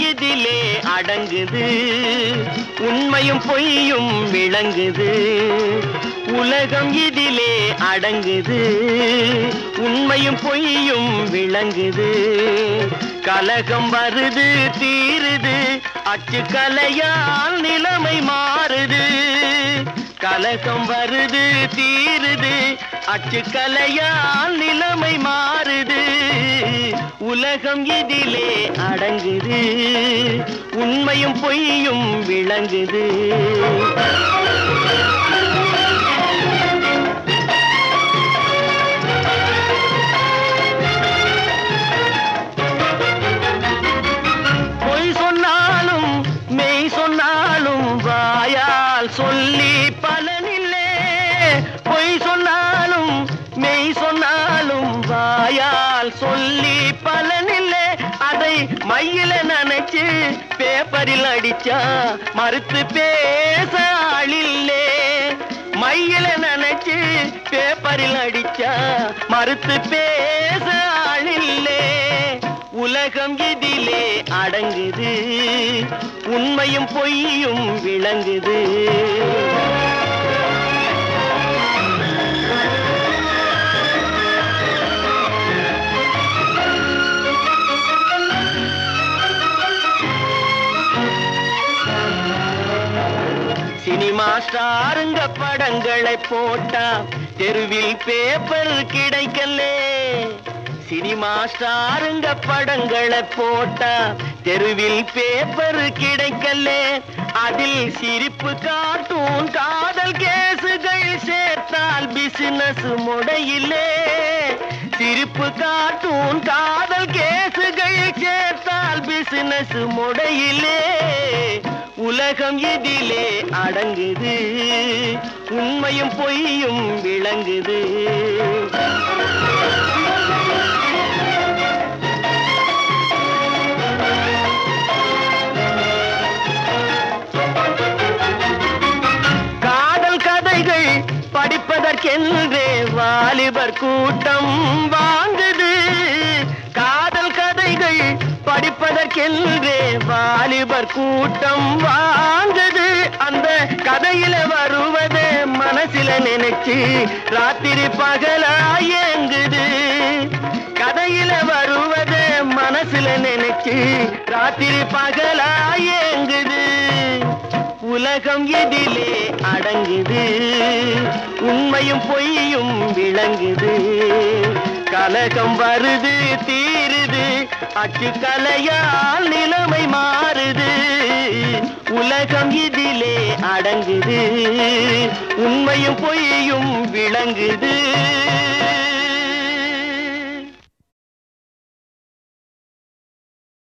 இதிலே அடங்குது உண்மையும் பொய்யும் விளங்குது உலகம் இதிலே அடங்குது உண்மையும் பொய்யும் விளங்குது கலகம் வருது தீருது அச்சு கலையால் நிலைமை மாறுது கலகம் வருது தீருது அச்சு கலையால் நிலைமை மாறுது உலகம் இதிலே அடங்குது உண்மையும் பொய்யும் விளங்குது பொய் சொன்னாலும் மெய் சொன்னாலும் வாயால் சொல்லி பலனில்லே பொய் சொன்னாலும் மெய் சொன்னாலும் வாயால் சொல்லி பலனில்லே அதை மையில நினைச்சு பேப்பரில் அடிச்சா மறுத்து பேச ஆளில்லே மையில நினைச்சு பேப்பரில் அடிச்சா மறுத்து பேச ஆளில்லே உலகம் இதிலே அடங்குது உண்மையும் பொய்யும் விளங்குது சினிமா ஸ்டாருங்க படங்களை போட்டா தெருவில் பேப்பர் கிடைக்கலே சினிமா ஸ்டாருங்க படங்களை போட்டா தெருவில் பேப்பர் கிடைக்கலே அதில் சிரிப்பு காட்டும் காதல் கேசுகள் சேர்த்தால் பிசினஸ் முடையிலே சிரிப்பு காட்டும் காதல் கேசுகள் சேர்த்தால் பிசினஸ் முடையிலே உலகம் இதிலே அடங்குது உண்மையும் பொய்யும் விளங்குது காதல் கதைகள் படிப்பதற்கென்றே வாலிபர் கூட்டம் வாங்குது காதல் கதைகள் படிப்பதற்கென்றே வாலிபர் கூட்டம் வாங்குது அந்த கதையில வருவதே மனசில நினைச்சு ராத்திரி பகலா ஏங்குது கதையில வருவதே மனசுல நினைச்சு ராத்திரி பகலா ஏங்குது உலகம் எதிலே அடங்குது உண்மையும் பொய்யும் விளங்குது கலகம் வருது தீருது அச்சு கலையால் நிலைமை மாறுது உலகம் இதிலே அடங்குது உண்மையும் பொய்யும் விளங்குது